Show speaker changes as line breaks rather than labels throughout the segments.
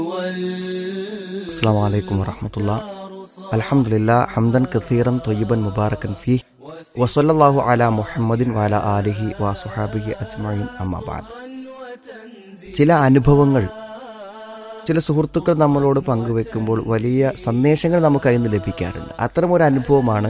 السلام عليكم ورحمة الله الحمد لله حمدا كثيرا طيبا مباركا فيه وصلى الله على محمد وعلى آله وصحابه أجمعين أما بعد ചില അനുഭവങ്ങൾ ചില സുഹൃത്തുക്കൾ നമ്മളോട് പങ്കുവെക്കുമ്പോൾ വലിയ സന്ദേശങ്ങൾ നമുക്ക് അതിൽ നിന്ന് ലഭിക്കാറുണ്ട് അത്തരമൊരു അനുഭവമാണ്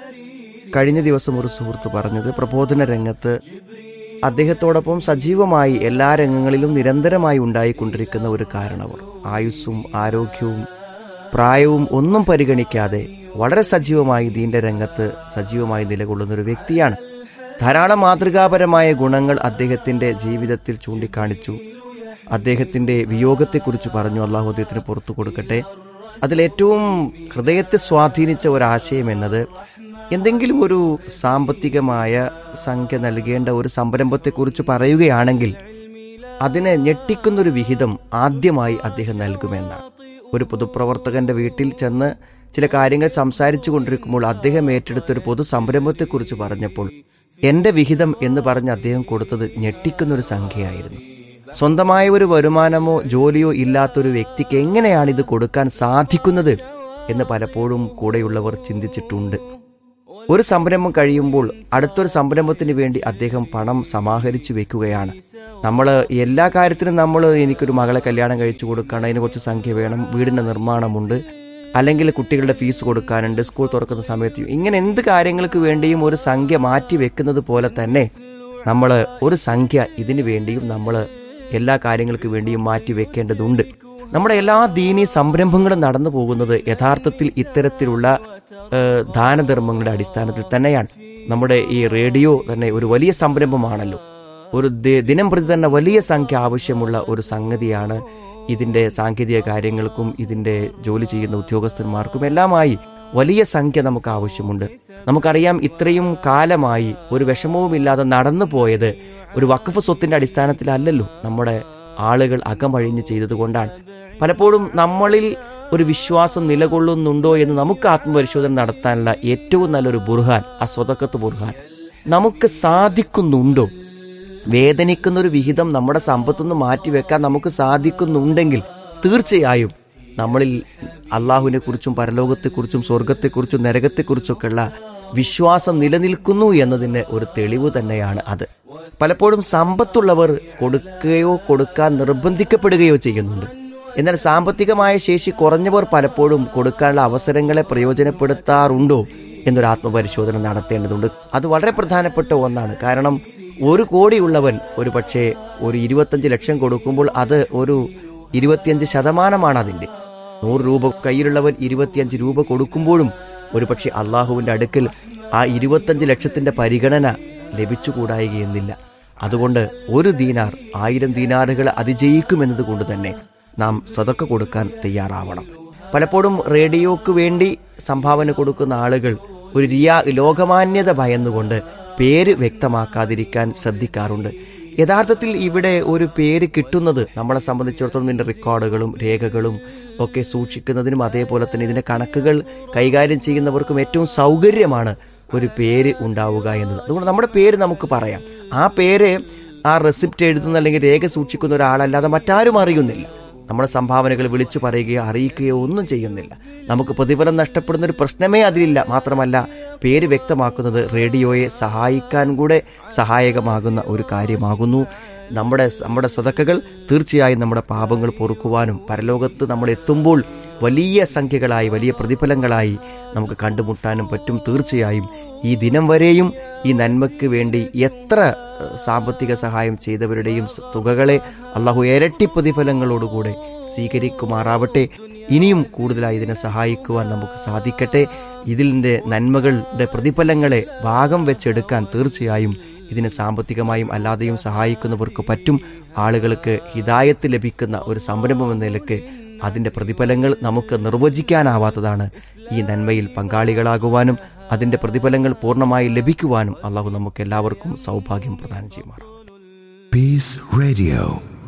കഴിഞ്ഞ ദിവസം ഒരു സുഹൃത്ത് പറഞ്ഞത് പ്രബോധന രംഗത്ത് അദ്ദേഹത്തോടൊപ്പം സജീവമായി എല്ലാ രംഗങ്ങളിലും നിരന്തരമായി ഉണ്ടായിക്കൊണ്ടിരിക്കുന്ന ഒരു കാരണവർ ആയുസ്സും ആരോഗ്യവും പ്രായവും ഒന്നും പരിഗണിക്കാതെ വളരെ സജീവമായി ദീന്റെ രംഗത്ത് സജീവമായി നിലകൊള്ളുന്ന ഒരു വ്യക്തിയാണ് ധാരാളം മാതൃകാപരമായ ഗുണങ്ങൾ അദ്ദേഹത്തിന്റെ ജീവിതത്തിൽ ചൂണ്ടിക്കാണിച്ചു അദ്ദേഹത്തിന്റെ വിയോഗത്തെക്കുറിച്ച് പറഞ്ഞു അള്ളാഹു അദ്ദേഹത്തിന് പുറത്തു കൊടുക്കട്ടെ അതിലേറ്റവും ഹൃദയത്തെ സ്വാധീനിച്ച ഒരാശയം എന്നത് എന്തെങ്കിലും ഒരു സാമ്പത്തികമായ സംഖ്യ നൽകേണ്ട ഒരു സംരംഭത്തെക്കുറിച്ച് പറയുകയാണെങ്കിൽ അതിനെ ഞെട്ടിക്കുന്നൊരു വിഹിതം ആദ്യമായി അദ്ദേഹം നൽകുമെന്നാണ് ഒരു പൊതുപ്രവർത്തകന്റെ വീട്ടിൽ ചെന്ന് ചില കാര്യങ്ങൾ സംസാരിച്ചു കൊണ്ടിരിക്കുമ്പോൾ അദ്ദേഹം ഏറ്റെടുത്ത ഒരു പൊതു സംരംഭത്തെക്കുറിച്ച് പറഞ്ഞപ്പോൾ എന്റെ വിഹിതം എന്ന് പറഞ്ഞ് അദ്ദേഹം കൊടുത്തത് ഞെട്ടിക്കുന്നൊരു സംഖ്യയായിരുന്നു സ്വന്തമായ ഒരു വരുമാനമോ ജോലിയോ ഇല്ലാത്തൊരു വ്യക്തിക്ക് എങ്ങനെയാണ് ഇത് കൊടുക്കാൻ സാധിക്കുന്നത് എന്ന് പലപ്പോഴും കൂടെയുള്ളവർ ചിന്തിച്ചിട്ടുണ്ട് ഒരു സംരംഭം കഴിയുമ്പോൾ അടുത്തൊരു സംരംഭത്തിന് വേണ്ടി അദ്ദേഹം പണം സമാഹരിച്ചു വെക്കുകയാണ് നമ്മൾ എല്ലാ കാര്യത്തിനും നമ്മൾ എനിക്കൊരു മകളെ കല്യാണം കഴിച്ചു കൊടുക്കണം അതിന് കുറച്ച് സംഖ്യ വേണം വീടിന്റെ നിർമ്മാണമുണ്ട് അല്ലെങ്കിൽ കുട്ടികളുടെ ഫീസ് കൊടുക്കാനുണ്ട് സ്കൂൾ തുറക്കുന്ന സമയത്ത് ഇങ്ങനെ എന്ത് കാര്യങ്ങൾക്ക് വേണ്ടിയും ഒരു സംഖ്യ മാറ്റി വെക്കുന്നത് പോലെ തന്നെ നമ്മൾ ഒരു സംഖ്യ ഇതിനു വേണ്ടിയും നമ്മൾ എല്ലാ കാര്യങ്ങൾക്ക് വേണ്ടിയും മാറ്റി വെക്കേണ്ടതുണ്ട് നമ്മുടെ എല്ലാ ദീനീ സംരംഭങ്ങളും നടന്നു പോകുന്നത് യഥാർത്ഥത്തിൽ ഇത്തരത്തിലുള്ള ഏഹ്, ദാനധർമ്മങ്ങളുടെ അടിസ്ഥാനത്തിൽ തന്നെയാണ് നമ്മുടെ ഈ റേഡിയോ തന്നെ ഒരു വലിയ സംരംഭമാണല്ലോ ഒരു ദി- ദിനം പ്രതി തന്നെ വലിയ സംഖ്യ ആവശ്യമുള്ള ഒരു സംഗതിയാണ് ഇതിന്റെ സാങ്കേതിക കാര്യങ്ങൾക്കും ഇതിന്റെ ജോലി ചെയ്യുന്ന ഉദ്യോഗസ്ഥന്മാർക്കും എല്ലാമായി വലിയ സംഖ്യ നമുക്ക് ആവശ്യമുണ്ട് നമുക്കറിയാം ഇത്രയും കാലമായി ഒരു വിഷമവുമില്ലാതെ നടന്നു പോയത് ഒരു വഖഫ് സ്വത്തിന്റെ അടിസ്ഥാനത്തിലല്ലല്ലോ നമ്മുടെ ആളുകൾ അകമഴിഞ്ഞ് ചെയ്തതുകൊണ്ടാണ് പലപ്പോഴും നമ്മളിൽ ഒരു വിശ്വാസം നിലകൊള്ളുന്നുണ്ടോ എന്ന് നമുക്ക് ആത്മപരിശോധന നടത്താനുള്ള ഏറ്റവും നല്ലൊരു ബുർഹാൻ ആ സ്വതക്കത്ത് ബുർഹാൻ നമുക്ക് സാധിക്കുന്നുണ്ടോ വേദനിക്കുന്ന ഒരു വിഹിതം നമ്മുടെ സമ്പത്തുനിന്ന് മാറ്റിവെക്കാൻ നമുക്ക് സാധിക്കുന്നുണ്ടെങ്കിൽ തീർച്ചയായും നമ്മളിൽ അള്ളാഹുവിനെ കുറിച്ചും പരലോകത്തെക്കുറിച്ചും സ്വർഗത്തെക്കുറിച്ചും നരകത്തെക്കുറിച്ചൊക്കെയുള്ള വിശ്വാസം നിലനിൽക്കുന്നു എന്നതിന് ഒരു തെളിവ് തന്നെയാണ് അത് പലപ്പോഴും സമ്പത്തുള്ളവർ കൊടുക്കുകയോ കൊടുക്കാൻ നിർബന്ധിക്കപ്പെടുകയോ ചെയ്യുന്നുണ്ട് എന്നാൽ സാമ്പത്തികമായ ശേഷി കുറഞ്ഞവർ പലപ്പോഴും കൊടുക്കാനുള്ള അവസരങ്ങളെ പ്രയോജനപ്പെടുത്താറുണ്ടോ എന്നൊരു ആത്മപരിശോധന നടത്തേണ്ടതുണ്ട് അത് വളരെ പ്രധാനപ്പെട്ട ഒന്നാണ് കാരണം ഒരു കോടിയുള്ളവൻ ഒരു പക്ഷേ ഒരു ഇരുപത്തഞ്ച് ലക്ഷം കൊടുക്കുമ്പോൾ അത് ഒരു ഇരുപത്തിയഞ്ച് ശതമാനമാണ് അതിന്റെ നൂറ് രൂപ കയ്യിലുള്ളവൻ ഇരുപത്തിയഞ്ച് രൂപ കൊടുക്കുമ്പോഴും ഒരുപക്ഷെ അള്ളാഹുവിന്റെ അടുക്കൽ ആ ഇരുപത്തഞ്ച് ലക്ഷത്തിന്റെ പരിഗണന ലഭിച്ചുകൂടായികയെന്നില്ല അതുകൊണ്ട് ഒരു ദീനാർ ആയിരം ദീനാറുകൾ അതിജയിക്കുമെന്നത് കൊണ്ട് തന്നെ നാം സതക്ക കൊടുക്കാൻ തയ്യാറാവണം പലപ്പോഴും റേഡിയോക്ക് വേണ്ടി സംഭാവന കൊടുക്കുന്ന ആളുകൾ ഒരു റിയാ ലോകമാന്യത ഭയന്നുകൊണ്ട് പേര് വ്യക്തമാക്കാതിരിക്കാൻ ശ്രദ്ധിക്കാറുണ്ട് യഥാർത്ഥത്തിൽ ഇവിടെ ഒരു പേര് കിട്ടുന്നത് നമ്മളെ സംബന്ധിച്ചിടത്തോളം ഇതിന്റെ റെക്കോർഡുകളും രേഖകളും ഒക്കെ സൂക്ഷിക്കുന്നതിനും അതേപോലെ തന്നെ ഇതിന്റെ കണക്കുകൾ കൈകാര്യം ചെയ്യുന്നവർക്കും ഏറ്റവും സൗകര്യമാണ് ഒരു പേര് ഉണ്ടാവുക എന്നത് അതുകൊണ്ട് നമ്മുടെ പേര് നമുക്ക് പറയാം ആ പേര് ആ റെസിപ്റ്റ് എഴുതുന്ന അല്ലെങ്കിൽ രേഖ സൂക്ഷിക്കുന്ന ഒരാളല്ലാതെ മറ്റാരും അറിയുന്നില്ല നമ്മുടെ സംഭാവനകൾ വിളിച്ചു പറയുകയോ അറിയിക്കുകയോ ഒന്നും ചെയ്യുന്നില്ല നമുക്ക് പ്രതിഫലം നഷ്ടപ്പെടുന്ന ഒരു പ്രശ്നമേ അതിലില്ല മാത്രമല്ല പേര് വ്യക്തമാക്കുന്നത് റേഡിയോയെ സഹായിക്കാൻ കൂടെ സഹായകമാകുന്ന ഒരു കാര്യമാകുന്നു നമ്മുടെ നമ്മുടെ സതക്കകൾ തീർച്ചയായും നമ്മുടെ പാപങ്ങൾ പൊറുക്കുവാനും പരലോകത്ത് നമ്മൾ എത്തുമ്പോൾ വലിയ സംഖ്യകളായി വലിയ പ്രതിഫലങ്ങളായി നമുക്ക് കണ്ടുമുട്ടാനും പറ്റും തീർച്ചയായും ഈ ദിനം വരെയും ഈ നന്മയ്ക്ക് വേണ്ടി എത്ര ഏഹ്, സാമ്പത്തിക സഹായം ചെയ്തവരുടെയും സ- തുകകളെ അള്ളാഹു ഇരട്ടി പ്രതിഫലങ്ങളോടുകൂടെ സ്വീകരിക്കുമാറാവട്ടെ ഇനിയും കൂടുതലായി ഇതിനെ സഹായിക്കുവാൻ നമുക്ക് സാധിക്കട്ടെ ഇതിൻ്റെ നന്മകളുടെ പ്രതിഫലങ്ങളെ ഭാഗം വെച്ചെടുക്കാൻ തീർച്ചയായും ഇതിന് സാമ്പത്തികമായും അല്ലാതെയും സഹായിക്കുന്നവർക്ക് പറ്റും ആളുകൾക്ക് ഹിതായത്ത് ലഭിക്കുന്ന ഒരു സംരംഭം എന്ന നിലക്ക് അതിന്റെ പ്രതിഫലങ്ങൾ നമുക്ക് നിർവചിക്കാനാവാത്തതാണ് ഈ നന്മയിൽ പങ്കാളികളാകുവാനും അതിന്റെ പ്രതിഫലങ്ങൾ പൂർണ്ണമായി ലഭിക്കുവാനും അള്ളാഹു നമുക്ക് എല്ലാവർക്കും സൗഭാഗ്യം പ്രദാനം ചെയ്യുമാറാം
Peace Radio.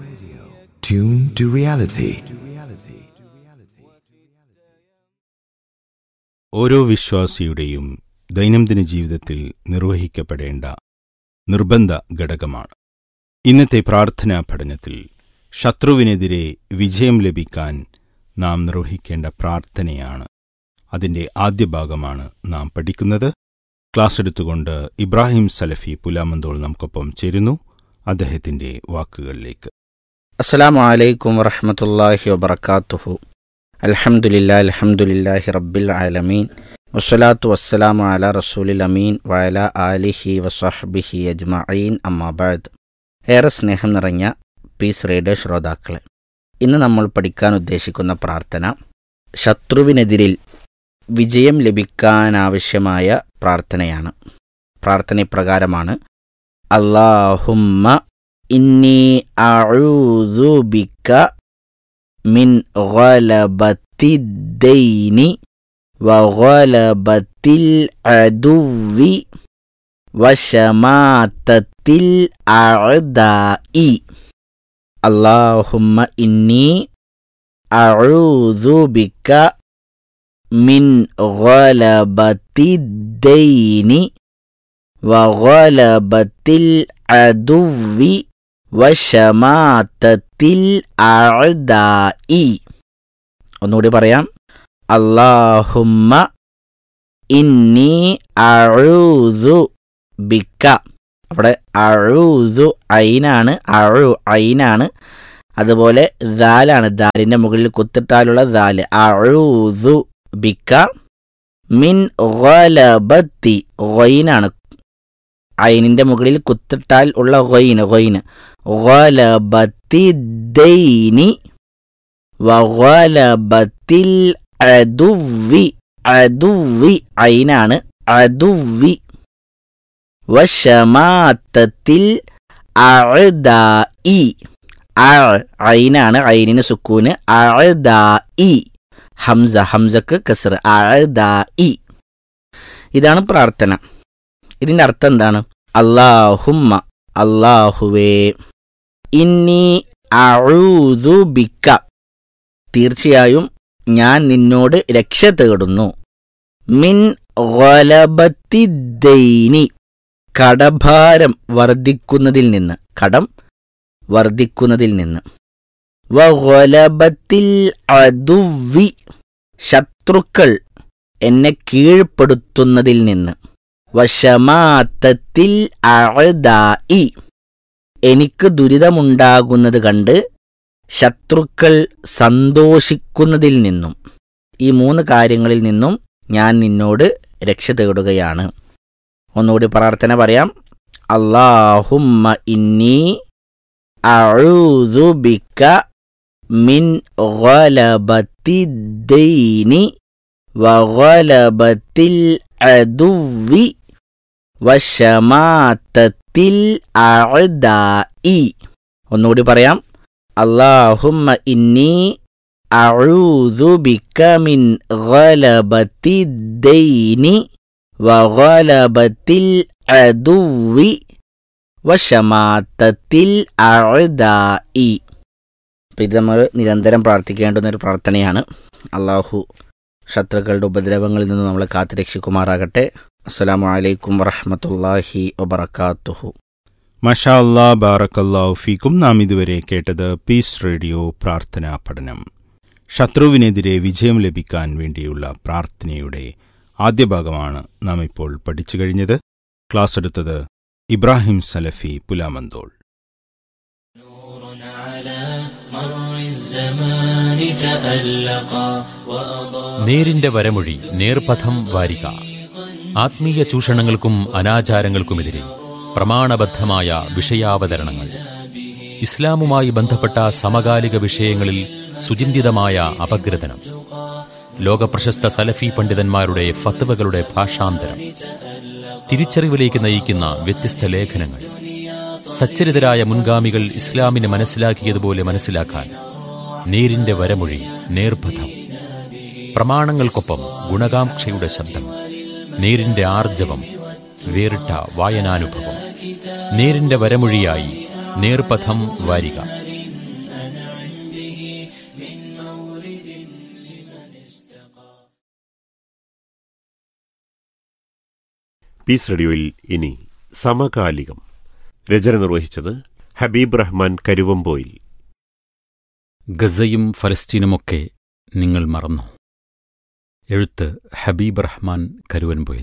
Tune to reality.
ഓരോ വിശ്വാസിയുടെയും ദൈനംദിന ജീവിതത്തിൽ നിർവഹിക്കപ്പെടേണ്ട നിർബന്ധ ഘടകമാണ് ഇന്നത്തെ പ്രാർത്ഥനാ പഠനത്തിൽ ശത്രുവിനെതിരെ വിജയം ലഭിക്കാൻ നാം നിർവഹിക്കേണ്ട പ്രാർത്ഥനയാണ് അതിന്റെ ആദ്യ ഭാഗമാണ് നാം പഠിക്കുന്നത് ക്ലാസ് എടുത്തുകൊണ്ട് ഇബ്രാഹിം സലഫി പുലാമന്തോൾ നമുക്കൊപ്പം ചേരുന്നു അദ്ദേഹത്തിന്റെ വാക്കുകളിലേക്ക്
അസ്സലാമു അലൈക്കും വറഹമത്തല്ലാഹി വബർക്കാത്തുഹു അൽഹംദുലില്ലാ അൽഹംദുലില്ലാഹി റബ്ബിൽ ആലമീൻ വസ്സലാത്തു വസ്സലാമു അല റസൂലിൽ അമീൻ വയല ആലിഹി വസഹബിഹി അജ്മഈൻ അമ്മാബാദ് ഏറെ സ്നേഹം നിറഞ്ഞ പീസ് റേഡിയോ ശ്രോതാക്കളെ ഇന്ന് നമ്മൾ പഠിക്കാൻ ഉദ്ദേശിക്കുന്ന പ്രാർത്ഥന ശത്രുവിനെതിരിൽ വിജയം ലഭിക്കാനാവശ്യമായ പ്രാർത്ഥനയാണ് പ്രാർത്ഥന ഇപ്രകാരമാണ് അള്ളാഹുമ്മ ഇന്നി അഊദു ബിക മിൻ ഗലബത്തിദ്ദൈനി വഗലബത്തിൽ അദുവി വശമാതത്തിൽ അഅദാഇ അല്ലാഹുമ്മ ഇന്നി അഊദു ബിക മിൻ ഗലബത്തിദ്ദൈനി വഗലബത്തിൽ അദുവി വശമാതത്തിൽ അഅദാഇ ഒന്നുകൂടി പറയാം അല്ലാഹുമ്മ ഇന്നി അഊദു ബിക്ക അവിടെ അഊദു ഐനാണ് അഴു ഐനാണ് അതുപോലെ ദാലാണ് ദാലിന്റെ മുകളിൽ കുത്തിട്ടാലുള്ള ദാല് അഊദു ബിക്ക മിൻ ഗലബത്തി ഗൊയിനാണ് ഐനിന്റെ മുകളിൽ കുത്തിട്ടാൽ ഉള്ള ഗൊയിന് ഗൊയിന് ഗലബത്തിദ്ദൈനി വഗലബത്തിൽ അദുവി അദുവി ഐനാണ് അദുവി വശമാത്തത്തിൽ അഅദാഇ അ ഐനാണ് ഐനിന് സുക്കൂന് അഅദാഇ ഹംസ ഹംസക്ക് കസർ അഅദാഇ ഇതാണ് പ്രാർത്ഥന ഇതിന്റെ അർത്ഥം എന്താണ് അല്ലാഹുമ്മ അല്ലാഹുവേ ഇന്നി അഊദു ബിക്ക തീർച്ചയായും ഞാൻ നിന്നോട് രക്ഷ തേടുന്നു മിൻ ഗലബത്തിദ്ദൈനി കടഭാരം വർദ്ധിക്കുന്നതിൽ നിന്ന് കടം വർദ്ധിക്കുന്നതിൽ നിന്ന് വഗലബത്തിൽ അദുവി ശത്രുക്കൾ എന്നെ കീഴ്പ്പെടുത്തുന്നതിൽ നിന്ന് വശമാത്തത്തിൽ അഅദാഇ എനിക്ക് ദുരിതമുണ്ടാകുന്നത് കണ്ട് ശത്രുക്കൾ സന്തോഷിക്കുന്നതിൽ നിന്നും ഈ മൂന്ന് കാര്യങ്ങളിൽ നിന്നും ഞാൻ നിന്നോട് രക്ഷ തേടുകയാണ് ഒന്നുകൂടി പ്രാർത്ഥന പറയാം അള്ളാഹുമ്മ ഇന്നി അഊദു ബിക മിൻ ഗലബത്തിദ്ദൈനി വഗലബത്തിൽ അദുവി വശമാത്തത്തിൽ അഅദാഇ ഒന്നുകൂടി പറയാം അള്ളാഹുമ്മ ഇന്നി അഊദു ബിക മിൻ ഗലബത്തിദ്ദൈനി വഗലബത്തിൽ അദുവി വശമാത്തത്തിൽ അഅദാഇ അപ്പം ഇത് നമ്മൾ നിരന്തരം പ്രാർത്ഥിക്കേണ്ടുന്ന ഒരു പ്രാർത്ഥനയാണ് അള്ളാഹു ശത്രുക്കളുടെ ഉപദ്രവങ്ങളിൽ നിന്ന് നമ്മളെ കാത്തുരക്ഷിക്കുമാറാകട്ടെ അസ്സലാമു അലൈക്കും വറഹമത്തല്ലാഹി വബർക്കാത്തുഹു
മഷാ അല്ലാ ബാറക്കല്ലാഹു ഫീക്കും നാം ഇതുവരെ കേട്ടത് പീസ് റേഡിയോ പ്രാർത്ഥനാ പഠനം ശത്രുവിനെതിരെ വിജയം ലഭിക്കാൻ വേണ്ടിയുള്ള പ്രാർത്ഥനയുടെ ആദ്യ ഭാഗമാണ് നാം ഇപ്പോൾ പഠിച്ചു കഴിഞ്ഞത് ക്ലാസ് എടുത്തത് ഇബ്രാഹിം സലഫി പുലാമന്തോൾ
നേരിന്റെ വരമൊഴി നേർപഥം വാരിക ആത്മീയ ചൂഷണങ്ങൾക്കും അനാചാരങ്ങൾക്കുമെതിരെ പ്രമാണബദ്ധമായ വിഷയാവതരണങ്ങൾ ഇസ്ലാമുമായി ബന്ധപ്പെട്ട സമകാലിക വിഷയങ്ങളിൽ സുചിന്തിതമായ അപഗ്രഥനം ലോകപ്രശസ്ത സലഫി പണ്ഡിതന്മാരുടെ ഫത്വകളുടെ ഭാഷാന്തരം തിരിച്ചറിവിലേക്ക് നയിക്കുന്ന വ്യത്യസ്ത ലേഖനങ്ങൾ സച്ചരിതരായ മുൻഗാമികൾ ഇസ്ലാമിനെ മനസ്സിലാക്കിയതുപോലെ മനസ്സിലാക്കാൻ നേരിന്റെ വരമൊഴി നേർപഥം പ്രമാണങ്ങൾക്കൊപ്പം ഗുണകാംക്ഷയുടെ ശബ്ദം നേരിന്റെ ആർജവം വേറിട്ട വായനാനുഭവം നേരിന്റെ വരമൊഴിയായി നേർപഥം വാരിക
പീസ് റേഡിയോയിൽ ഇനി സമകാലികം രചന നിർവഹിച്ചത് ഹബീബ് റഹ്മാൻ കരുവമ്പോയിൽ
ഗസയും ഫലസ്തീനുമൊക്കെ നിങ്ങൾ മറന്നു എഴുത്ത് ഹബീബ് റഹ്മാൻ കരുവൻപൊയിൽ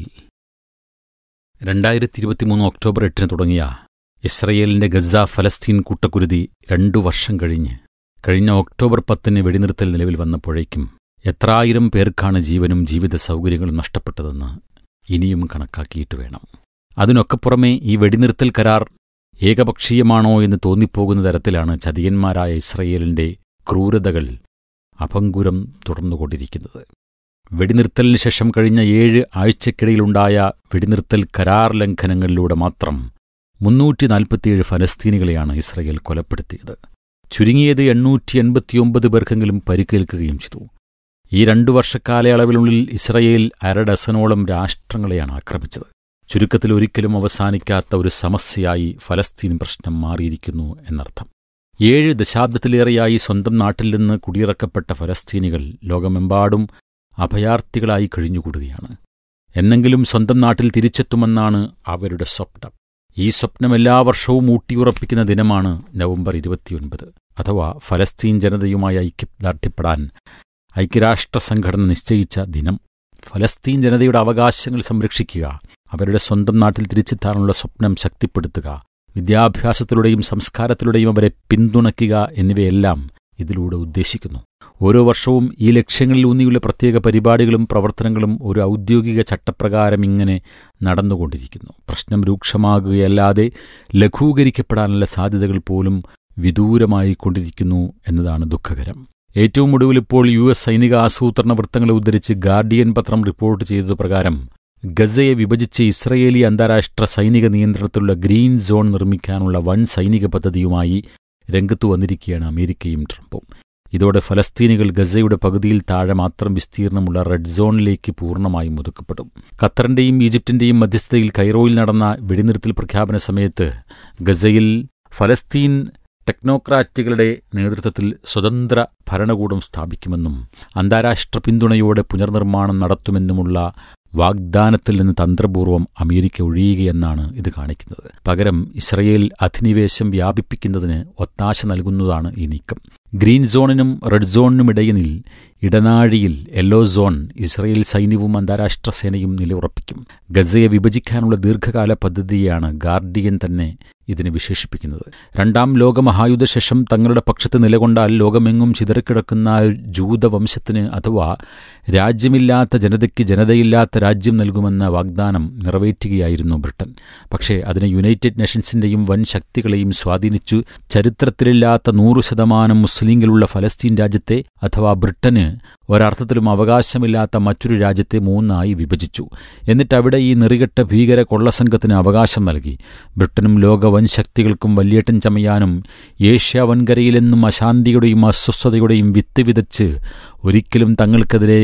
രണ്ടായിരത്തി ഇരുപത്തിമൂന്ന് ഒക്ടോബർ എട്ടിന് തുടങ്ങിയ ഇസ്രയേലിന്റെ ഗസ ഫലസ്തീൻ കൂട്ടക്കുരുതി രണ്ടു വർഷം കഴിഞ്ഞ് കഴിഞ്ഞ ഒക്ടോബർ പത്തിന് വെടിനിർത്തൽ നിലവിൽ വന്നപ്പോഴേക്കും എത്രായിരം പേർക്കാണ് ജീവനും ജീവിത സൗകര്യങ്ങളും നഷ്ടപ്പെട്ടതെന്ന് ഇനിയും കണക്കാക്കിയിട്ട് വേണം അതിനൊക്കെ പുറമെ ഈ വെടിനിർത്തൽ കരാർ ഏകപക്ഷീയമാണോ എന്ന് തോന്നിപ്പോകുന്ന തരത്തിലാണ് ചതിയന്മാരായ ഇസ്രയേലിന്റെ ക്രൂരതകൾ അഭങ്കുരം തുടർന്നുകൊണ്ടിരിക്കുന്നത് വെടിനിർത്തലിന് ശേഷം കഴിഞ്ഞ ഏഴ് ആഴ്ചക്കിടയിലുണ്ടായ വെടിനിർത്തൽ കരാർ ലംഘനങ്ങളിലൂടെ മാത്രം മുന്നൂറ്റി നാൽപ്പത്തിയേഴ് ഫലസ്തീനികളെയാണ് ഇസ്രയേൽ കൊലപ്പെടുത്തിയത് ചുരുങ്ങിയത് എണ്ണൂറ്റി എൺപത്തിയൊമ്പത് പേർക്കെങ്കിലും പരിക്കേൽക്കുകയും ചെയ്തു ഈ രണ്ടു വർഷക്കാലയളവിനുള്ളിൽ ഇസ്രയേൽ അര ഡസനോളം രാഷ്ട്രങ്ങളെയാണ് ആക്രമിച്ചത് ചുരുക്കത്തിൽ ഒരിക്കലും അവസാനിക്കാത്ത ഒരു സമസ്യയായി ഫലസ്തീൻ പ്രശ്നം മാറിയിരിക്കുന്നു എന്നർത്ഥം ഏഴ് ദശാബ്ദത്തിലേറെയായി സ്വന്തം നാട്ടിൽ നിന്ന് കുടിയിറക്കപ്പെട്ട ഫലസ്തീനികൾ ലോകമെമ്പാടും അഭയാർത്ഥികളായി കഴിഞ്ഞുകൂടുകയാണ് എന്നെങ്കിലും സ്വന്തം നാട്ടിൽ തിരിച്ചെത്തുമെന്നാണ് അവരുടെ സ്വപ്നം ഈ സ്വപ്നം എല്ലാ വർഷവും ഊട്ടിയുറപ്പിക്കുന്ന ദിനമാണ് നവംബർ ഇരുപത്തിയൊൻപത് അഥവാ ഫലസ്തീൻ ജനതയുമായി ഐക്യദാർഢ്യപ്പെടാൻ ഐക്യരാഷ്ട്ര സംഘടന നിശ്ചയിച്ച ദിനം ഫലസ്തീൻ ജനതയുടെ അവകാശങ്ങൾ സംരക്ഷിക്കുക അവരുടെ സ്വന്തം നാട്ടിൽ തിരിച്ചെത്താനുള്ള സ്വപ്നം ശക്തിപ്പെടുത്തുക വിദ്യാഭ്യാസത്തിലൂടെയും സംസ്കാരത്തിലൂടെയും അവരെ പിന്തുണയ്ക്കുക എന്നിവയെല്ലാം ഇതിലൂടെ ഉദ്ദേശിക്കുന്നു ഓരോ വർഷവും ഈ ലക്ഷ്യങ്ങളിൽ ഊന്നിയുള്ള പ്രത്യേക പരിപാടികളും പ്രവർത്തനങ്ങളും ഒരു ഔദ്യോഗിക ചട്ടപ്രകാരം ഇങ്ങനെ നടന്നുകൊണ്ടിരിക്കുന്നു പ്രശ്നം രൂക്ഷമാകുകയല്ലാതെ ലഘൂകരിക്കപ്പെടാനുള്ള സാധ്യതകൾ പോലും വിദൂരമായിക്കൊണ്ടിരിക്കുന്നു എന്നതാണ് ദുഃഖകരം ഏറ്റവും ഒടുവിൽ ഇപ്പോൾ യു എസ് സൈനിക ആസൂത്രണ വൃത്തങ്ങളെ ഉദ്ധരിച്ച് ഗാർഡിയൻ പത്രം റിപ്പോർട്ട് ചെയ്തത് പ്രകാരം ഗസയെ വിഭജിച്ച് ഇസ്രയേലി അന്താരാഷ്ട്ര സൈനിക നിയന്ത്രണത്തിലുള്ള ഗ്രീൻ സോൺ നിർമ്മിക്കാനുള്ള വൻ സൈനിക പദ്ധതിയുമായി രംഗത്തു വന്നിരിക്കുകയാണ് അമേരിക്കയും ട്രംപും ഇതോടെ ഫലസ്തീനികൾ ഗസയുടെ പകുതിയിൽ താഴെ മാത്രം വിസ്തീർണമുള്ള റെഡ് സോണിലേക്ക് പൂർണ്ണമായും ഒതുക്കപ്പെടും ഖത്തറിന്റെയും ഈജിപ്തിന്റെയും മധ്യസ്ഥതയിൽ കൈറോയിൽ നടന്ന വെടിനിർത്തൽ പ്രഖ്യാപന സമയത്ത് ഗസയിൽ ഫലസ്തീൻ ടെക്നോക്രാറ്റുകളുടെ നേതൃത്വത്തിൽ സ്വതന്ത്ര ഭരണകൂടം സ്ഥാപിക്കുമെന്നും അന്താരാഷ്ട്ര പിന്തുണയോടെ പുനർനിർമ്മാണം നടത്തുമെന്നുമുള്ള വാഗ്ദാനത്തിൽ നിന്ന് തന്ത്രപൂർവ്വം അമേരിക്ക ഒഴിയുകയെന്നാണ് ഇത് കാണിക്കുന്നത് പകരം ഇസ്രയേൽ അധിനിവേശം വ്യാപിപ്പിക്കുന്നതിന് ഒത്താശ നൽകുന്നതാണ് ഈ നീക്കം ഗ്രീൻ സോണിനും റെഡ് സോണിനുമിടയിൽ ഇടനാഴിയിൽ യെല്ലോ സോൺ ഇസ്രയേൽ സൈന്യവും അന്താരാഷ്ട്ര സേനയും നിലയുറപ്പിക്കും ഗസയെ വിഭജിക്കാനുള്ള ദീർഘകാല പദ്ധതിയാണ് ഗാർഡിയൻ തന്നെ ഇതിനെ വിശേഷിപ്പിക്കുന്നത് രണ്ടാം ലോകമഹായുദ്ധശേഷം തങ്ങളുടെ പക്ഷത്ത് നിലകൊണ്ടാൽ ലോകമെങ്ങും ചിതറിക്കിടക്കുന്ന ജൂതവംശത്തിന് അഥവാ രാജ്യമില്ലാത്ത ജനതയ്ക്ക് ജനതയില്ലാത്ത രാജ്യം നൽകുമെന്ന വാഗ്ദാനം നിറവേറ്റുകയായിരുന്നു ബ്രിട്ടൻ പക്ഷേ അതിന് യുണൈറ്റഡ് നേഷൻസിന്റെയും വൻ ശക്തികളെയും സ്വാധീനിച്ചു ചരിത്രത്തിലില്ലാത്ത നൂറു ശതമാനം മുസ്ലിങ്ങളുള്ള ഫലസ്തീൻ രാജ്യത്തെ അഥവാ ബ്രിട്ടന് ഒരർത്ഥത്തിലും അവകാശമില്ലാത്ത മറ്റൊരു രാജ്യത്തെ മൂന്നായി വിഭജിച്ചു എന്നിട്ട് അവിടെ ഈ നെറികെട്ട ഭീകര കൊള്ളസംഘത്തിന് അവകാശം നൽകി ബ്രിട്ടനും ലോക വൻശക്തികൾക്കും വല്യേട്ടൻ ചമയാനും ഏഷ്യ വൻകരയിലെന്നും അശാന്തിയുടെയും അസ്വസ്ഥതയുടെയും വിത്ത് വിതച്ച് ഒരിക്കലും തങ്ങൾക്കെതിരെ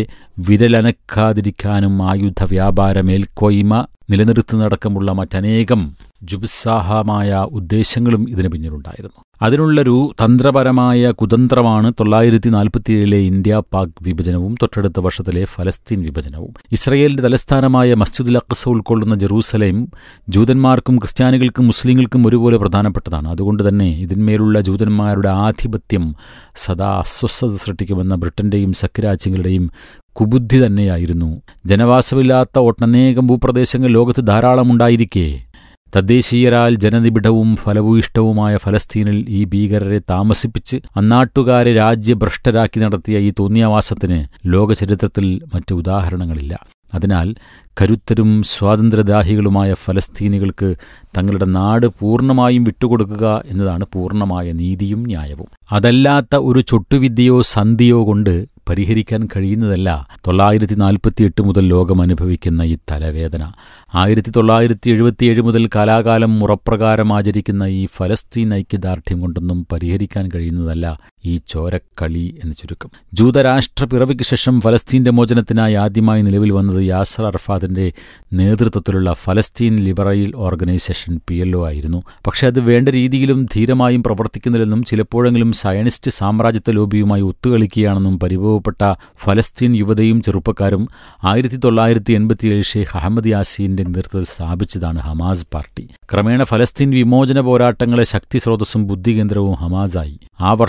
വിരലനക്കാതിരിക്കാനും ആയുധ വ്യാപാര മേൽക്കോയ്മ നിലനിർത്തുന്നതടക്കമുള്ള മറ്റനേകം ജുബുസാഹമായ ഉദ്ദേശങ്ങളും ഇതിനു പിന്നിലുണ്ടായിരുന്നു അതിനുള്ളൊരു തന്ത്രപരമായ കുതന്ത്രമാണ് തൊള്ളായിരത്തി നാൽപ്പത്തിയേഴിലെ ഇന്ത്യ പാക് വിഭജനവും തൊട്ടടുത്ത വർഷത്തിലെ ഫലസ്തീൻ വിഭജനവും ഇസ്രയേലിന്റെ തലസ്ഥാനമായ മസ്ജിദുൽ അഖ്സ ഉൾക്കൊള്ളുന്ന ജെറൂസലേം ജൂതന്മാർക്കും ക്രിസ്ത്യാനികൾക്കും മുസ്ലിങ്ങൾക്കും ഒരുപോലെ പ്രധാനപ്പെട്ടതാണ് അതുകൊണ്ട് തന്നെ ഇതിന്മേലുള്ള ജൂതന്മാരുടെ ആധിപത്യം സദാ അസ്വസ്ഥത സൃഷ്ടിക്കുമെന്ന ബ്രിട്ടന്റെയും സഖ്യരാജ്യങ്ങളുടെയും കുബുദ്ധി തന്നെയായിരുന്നു ജനവാസമില്ലാത്ത ഒട്ടനേകം ഭൂപ്രദേശങ്ങൾ ലോകത്ത് ധാരാളമുണ്ടായിരിക്കെ തദ്ദേശീയരാൽ ജനനിബിഡവും ഫലഭൂയിഷ്ടവുമായ ഫലസ്തീനിൽ ഈ ഭീകരരെ താമസിപ്പിച്ച് അന്നാട്ടുകാരെ രാജ്യഭ്രഷ്ടരാക്കി നടത്തിയ ഈ തോന്നിയാവാസത്തിന് ലോകചരിത്രത്തിൽ മറ്റ് ഉദാഹരണങ്ങളില്ല അതിനാൽ കരുത്തരും സ്വാതന്ത്ര്യദാഹികളുമായ ഫലസ്തീനികൾക്ക് തങ്ങളുടെ നാട് പൂർണ്ണമായും വിട്ടുകൊടുക്കുക എന്നതാണ് പൂർണ്ണമായ നീതിയും ന്യായവും അതല്ലാത്ത ഒരു ചൊട്ടുവിദ്യയോ സന്ധിയോ കൊണ്ട് പരിഹരിക്കാൻ കഴിയുന്നതല്ല തൊള്ളായിരത്തി നാൽപ്പത്തിയെട്ട് മുതൽ ലോകം അനുഭവിക്കുന്ന ഈ തലവേദന ആയിരത്തി തൊള്ളായിരത്തി എഴുപത്തിയേഴ് മുതൽ കാലാകാലം മുറപ്രകാരം ആചരിക്കുന്ന ഈ ഫലസ്തീൻ ഐക്യദാർഢ്യം കൊണ്ടൊന്നും പരിഹരിക്കാൻ കഴിയുന്നതല്ല ഈ ചോരക്കളി എന്ന് ചുരുക്കം ജൂതരാഷ്ട്ര പിറവിക്ക് ശേഷം ഫലസ്തീന്റെ മോചനത്തിനായി ആദ്യമായി നിലവിൽ വന്നത് യാസർ അറഫാദിന്റെ നേതൃത്വത്തിലുള്ള ഫലസ്തീൻ liberal organisation P L O ആയിരുന്നു പക്ഷേ അത് വേണ്ട രീതിയിലും ധീരമായും പ്രവർത്തിക്കുന്നില്ലെന്നും ചിലപ്പോഴെങ്കിലും സയനിസ്റ്റ് സാമ്രാജ്യത്വ ലോബിയുമായി ഒത്തുകളിക്കുകയാണെന്നും പരിഭവപ്പെട്ട ഫലസ്തീൻ യുവതയും ചെറുപ്പക്കാരും ആയിരത്തി തൊള്ളായിരത്തി എൺപത്തിയേഴ് ഷെയ്ഖ് അഹമ്മദ് യാസീന്റെ നേതൃത്വത്തിൽ സ്ഥാപിച്ചതാണ് ഹമാസ് പാർട്ടി ക്രമേണ ഫലസ്തീൻ വിമോചന പോരാട്ടങ്ങളെ ശക്തി സ്രോതസ്സും ബുദ്ധികേന്ദ്രവും ഹമാസായി ആ വർഷം തന്നെ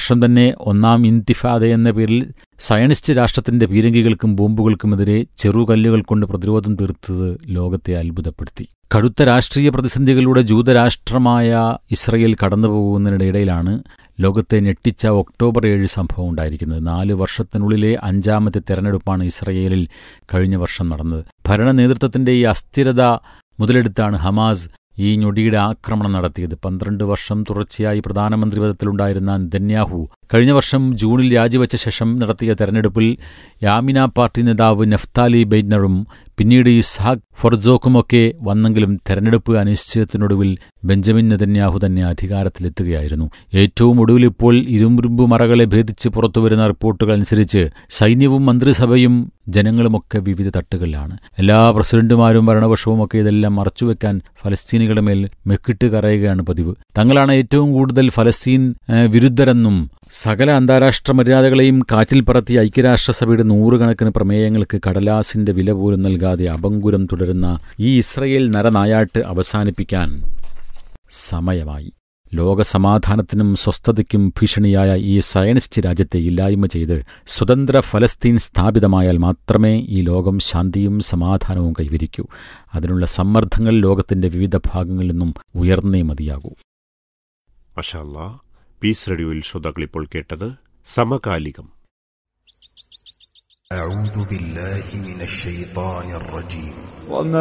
തന്നെ ഒന്നാം ഇന്തിഫാദ എന്ന പേരിൽ സയനിസ്റ്റ് രാഷ്ട്രത്തിന്റെ പീരങ്കികൾക്കും ബോംബുകൾക്കുമെതിരെ ചെറുകല്ലുകൾ കൊണ്ട് പ്രതിരോധം തീർത്തത് ലോകത്തെ അത്ഭുതപ്പെടുത്തി കടുത്ത രാഷ്ട്രീയ പ്രതിസന്ധികളിലൂടെ ജൂതരാഷ്ട്രമായ ഇസ്രയേൽ കടന്നുപോകുന്നതിനിടയിലാണ് ലോകത്തെ ഞെട്ടിച്ച ഒക്ടോബർ ഏഴ് സംഭവം ഉണ്ടായിരിക്കുന്നത് നാല് വർഷത്തിനുള്ളിലെ അഞ്ചാമത്തെ തെരഞ്ഞെടുപ്പാണ് ഇസ്രയേലിൽ കഴിഞ്ഞ വർഷം നടന്നത് ഭരണ നേതൃത്വത്തിന്റെ ഈ അസ്ഥിരത മുതലെടുത്താണ് ഹമാസ് ഈ ഞൊടിയുടെ ആക്രമണം നടത്തിയത് പന്ത്രണ്ട് വർഷം തുടർച്ചയായി പ്രധാനമന്ത്രി പദത്തിലുണ്ടായിരുന്ന നെതന്യാഹു കഴിഞ്ഞ വർഷം ജൂണിൽ രാജിവെച്ച ശേഷം നടത്തിയ തെരഞ്ഞെടുപ്പിൽ യാമിന പാർട്ടി നേതാവ് നഫ്താലി ബെയ്നറും പിന്നീട് ഇസ്ഹാഖ് ഫൊർജോക്കുമൊക്കെ വന്നെങ്കിലും തെരഞ്ഞെടുപ്പ് അനിശ്ചയത്തിനൊടുവിൽ ബെഞ്ചമിൻ നെതന്യാഹു തന്നെ അധികാരത്തിലെത്തുകയായിരുന്നു ഏറ്റവും ഒടുവിൽ ഇപ്പോൾ ഇരുമ്പുരുമ്പ് മറകളെ ഭേദിച്ച് പുറത്തുവരുന്ന റിപ്പോർട്ടുകൾ അനുസരിച്ച് സൈന്യവും മന്ത്രിസഭയും ജനങ്ങളുമൊക്കെ വിവിധ തട്ടുകളിലാണ് എല്ലാ പ്രസിഡന്റുമാരും ഭരണപക്ഷവുമൊക്കെ ഇതെല്ലാം മറച്ചുവെക്കാൻ ഫലസ്തീനികളുടെ മേൽ മെക്കിട്ട് കറയുകയാണ് പതിവ് തങ്ങളാണ് ഏറ്റവും കൂടുതൽ ഫലസ്തീൻ ഏഹ്, വിരുദ്ധരെന്നും സകല അന്താരാഷ്ട്ര മര്യാദകളെയും കാറ്റിൽ പറത്തി ഐക്യരാഷ്ട്രസഭയുടെ നൂറുകണക്കിന് പ്രമേയങ്ങൾക്ക് കടലാസിന്റെ വില പോലും നൽകാതെ അപങ്കുരം തുടരുന്ന ഈ ഇസ്രയേൽ നരനായാട്ട് അവസാനിപ്പിക്കാൻ സമയമായി ലോകസമാധാനത്തിനും സ്വസ്ഥതയ്ക്കും ഭീഷണിയായ ഈ സയനിസ്റ്റ് രാജ്യത്തെ ഇല്ലായ്മ ചെയ്ത് സ്വതന്ത്ര ഫലസ്തീൻ സ്ഥാപിതമായാൽ മാത്രമേ ഈ ലോകം ശാന്തിയും സമാധാനവും കൈവരിക്കൂ അതിനുള്ള സമ്മർദ്ദങ്ങൾ ലോകത്തിന്റെ വിവിധ ഭാഗങ്ങളിൽ നിന്നും ഉയർന്നേ മതിയാകൂ
മഷാല്ല പീസ് റേഡിയോയിൽ ശ്രോതാക്കൾ ഇപ്പോൾ കേട്ടത് സമകാലികം
أعوذ بالله من الشيطان الرجيم
وما